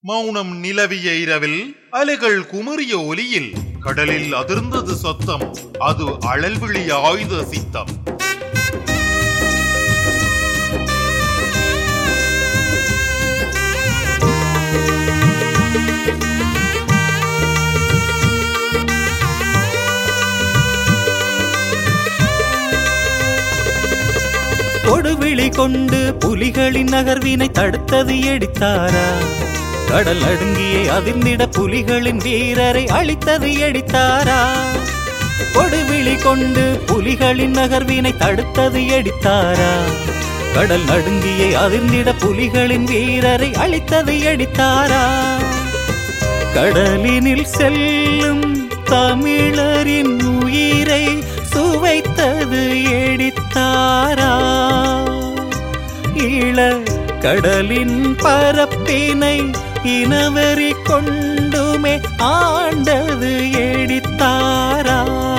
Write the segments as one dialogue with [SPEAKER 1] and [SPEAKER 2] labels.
[SPEAKER 1] மௌனம் நிலவிய இரவில் அலைகள் குமறிய ஒலியில் கடலில் அதிர்ந்தது சத்தம் அது அழல்விழி ஆயுத சித்தம்
[SPEAKER 2] கொடுவிழி கொண்டு புலிகளின் நகர்வினை தடுத்தது எடித்தாரா கடல் அடுங்கியே அதிர்ந்திட புலிகளின் வீரரை அழித்தது எடித்தாரா கொடுவிழி கொண்டு புலிகளின் நகர்வினை தடுத்தது எடித்தாரா கடல் நடுங்கியே அதிர்ந்திட புலிகளின் வீரரை அழித்தது எடித்தாரா கடலினில் செல்லும் தமிழரின் உயிரை சுவைத்தது எடித்தாரா ஈழ கடலின் பரப்பினை இனவெறி கொண்டுமே ஆண்டது எடித்தாரா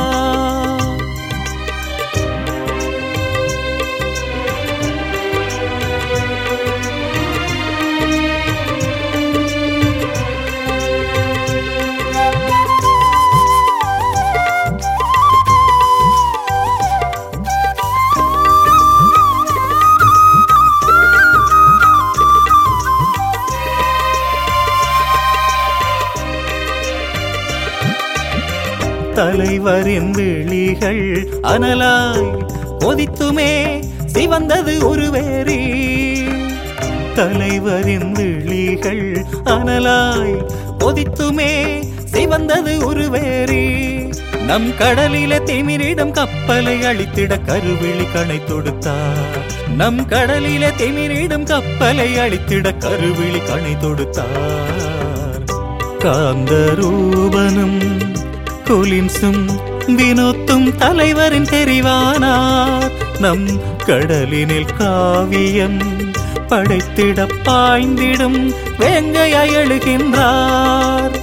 [SPEAKER 2] தலைவரின் விழிகள் அனலாய் கொதித்துமே சிவந்தது ஒரு வேரி தலைவரின் விழிகள் அனலாய் கொதித்துமே சிவந்தது ஒரு வேரி நம் கடலிலே திமிரிடம் கப்பலை அழித்திட கருவிழி கணை தொடுத்தார் நம் கடலிலே திமிரிடம் கப்பலை அழித்திட கருவிழி கணை தொடுத்தார் காந்தரூபனும் கொலின்ஸும் வினோத்தும் தலைவரின் தெரிவானார் நம் கடலினில் காவியம் படைத்திட பாய்ந்திடும் வேங்கையாய் எழுகின்றார்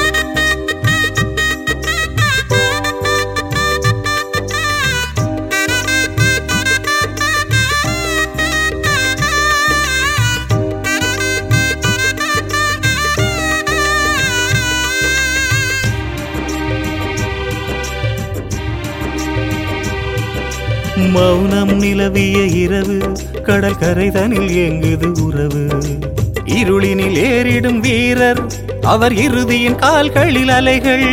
[SPEAKER 2] மௌனம் நிலவிய இரவு கடல் கரைதனில் எங்குது உறவு இருளினில் ஏறிடும் வீரர் அவர் இறுதியின் கால்களில் அலைகள்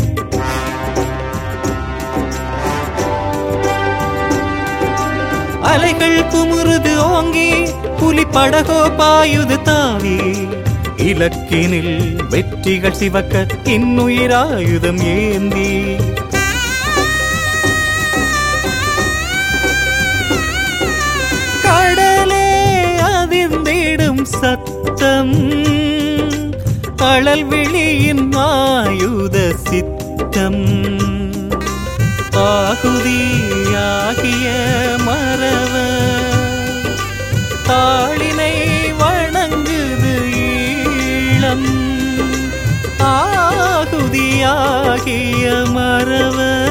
[SPEAKER 2] அலைகள் குமுறுது ஓங்கி புலி படகோ பாயுது தாவி இலக்கினில் வெற்றிகள் சிவக்க இன்னுயிராயுதம் ஏந்தி கடலே அதிர்ந்திடும் சத்தம் அழல் விழியின் ஆயுத சித்தம் ஆகுதியாகிய மரவ தாளினை வணங்குது ஈழம் ஆகுதியாகிய மரவ